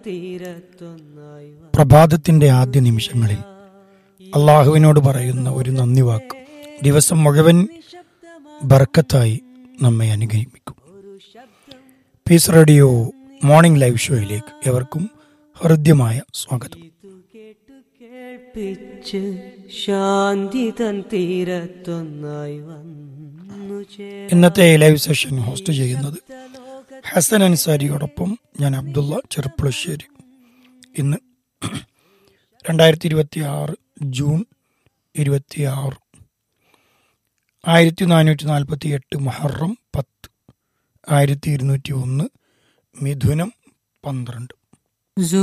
തീരത്തൊന്നായി വ- പ്രഭാതത്തിന്റെ ആദ്യ നിമിഷങ്ങളിൽ അള്ളാഹുവിനോട് പറയുന്ന ഒരു നന്ദി വാക്ക് ദിവസം മുഴുവൻ ബർക്കത്തായി നമ്മെ അനുഗ്രഹിക്കും പീസ് റേഡിയോ മോർണിംഗ് ലൈവ് ഷോയിലേക്ക് എവർക്കും ഹൃദ്യമായ സ്വാഗതം ഇതു കേട്ടു കേൾപ്പിച്ച് ശാന്തി തൻ തീരത്തൊന്നായി വന്നു ചേർന്ന ഇന്നത്തെ ലൈവ് സെഷൻ ഹോസ്റ്റ് ചെയ്യുന്നത് ഹസൻ അൻസാരിയോടൊപ്പം ഞാൻ അബ്ദുള്ള ചെറുപ്പുളശ്ശേരി ഇന്ന് രണ്ടായിരത്തി ഇരുപത്തി ആറ് ജൂൺ ഇരുപത്തി ആറ് ആയിരത്തി നാനൂറ്റി നാൽപ്പത്തി എട്ട് മഹറം പത്ത് ആയിരത്തി ഇരുന്നൂറ്റി ഒന്ന് മിഥുനം പന്ത്രണ്ട്